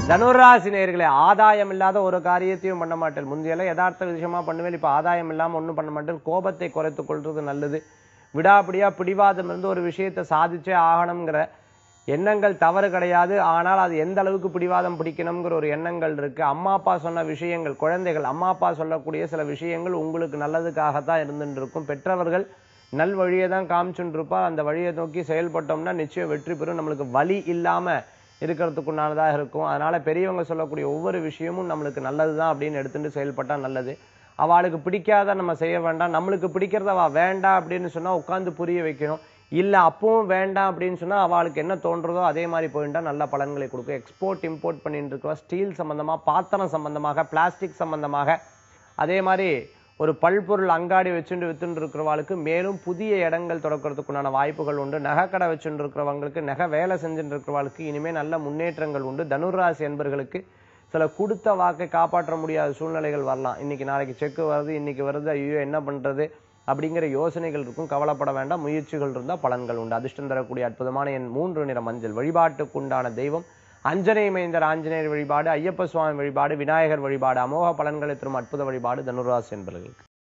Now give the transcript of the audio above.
தனுராசி நேயர்களே ஆதாயம் இல்லாத ஒரு காரியத்தையும் பண்ண மாட்டேன் முந்தையெல்லாம் யதார்த்த விஷயமா பண்ணுவேன் இப்ப ஆதாயம் இல்லாம ஒண்ணும் பண்ண மாட்டேன் கோபத்தை குறைத்துக் கொள்றது நல்லது விடாப்பிடியா பிடிவாதம் இருந்து ஒரு விஷயத்தை சாதிச்சே ஆகணுங்கிற எண்ணங்கள் தவறு கிடையாது ஆனால் அது எந்த அளவுக்கு பிடிவாதம் பிடிக்கணுங்கிற ஒரு எண்ணங்கள் இருக்கு அம்மா அப்பா சொன்ன விஷயங்கள் குழந்தைகள் அம்மா அப்பா சொல்லக்கூடிய சில விஷயங்கள் உங்களுக்கு நல்லதுக்காகத்தான் இருந்துட்டு இருக்கும் பெற்றவர்கள் நல் வழியை தான் காமிச்சுட்டு இருப்பா அந்த வழியை நோக்கி செயல்பட்டோம்னா நிச்சயம் வெற்றி பெறும் நம்மளுக்கு வலி இல்லாம இருக்கிறதுக்குண்டானதாக இருக்கும் அதனால பெரியவங்க சொல்லக்கூடிய ஒவ்வொரு விஷயமும் நம்மளுக்கு நல்லதுதான் அப்படின்னு எடுத்துட்டு செயல்பட்டா நல்லது அவளுக்கு பிடிக்காத நம்ம செய்ய வேண்டாம் நம்மளுக்கு பிடிக்கிறத அவ வேண்டாம் அப்படின்னு சொன்னா உட்கார்ந்து புரிய வைக்கணும் இல்ல அப்பவும் வேண்டாம் அப்படின்னு சொன்னா அவளுக்கு என்ன தோன்றதோ அதே மாதிரி போயிட்டா நல்ல பலன்களை கொடுக்கும் எக்ஸ்போர்ட் இம்போர்ட் பண்ணிட்டு இருக்கோம் ஸ்டீல் சம்பந்தமா பாத்திரம் சம்பந்தமாக பிளாஸ்டிக் சம்பந்தமாக அதே மாதிரி ஒரு பல்பொருள் அங்காடி வச்சுட்டு வித்துட்டு இருக்கிறவாளுக்கு மேலும் புதிய இடங்கள் தொடக்கிறதுக்குண்டான வாய்ப்புகள் உண்டு நகைக்கடை வச்சுட்டு இருக்கிறவங்களுக்கு நகை வேலை செஞ்சுட்டு இருக்கிறவாளுக்கு இனிமே நல்ல முன்னேற்றங்கள் உண்டு தனுராசி என்பர்களுக்கு சில கொடுத்த வாக்கை காப்பாற்ற முடியாத சூழ்நிலைகள் வரலாம் இன்னைக்கு நாளைக்கு செக் வருது இன்னைக்கு வருது ஐயோ என்ன பண்றது அப்படிங்கிற யோசனைகள் இருக்கும் கவலைப்பட வேண்டாம் முயற்சிகள் இருந்தால் பலன்கள் உண்டு அதிர்ஷ்டம் தரக்கூடிய அற்புதமான என் மூன்று நிற மஞ்சள் வழிபாட்டுக்குண்டான தெய்வம் அஞ்சனை மைந்தர் ஆஞ்சநேயர் வழிபாடு ஐயப்ப சுவாமி வழிபாடு விநாயகர் வழிபாடு அமோக பலன்களை தரும் அற்புத வழிபாடு தனுராசி என்பவர்களுக்கு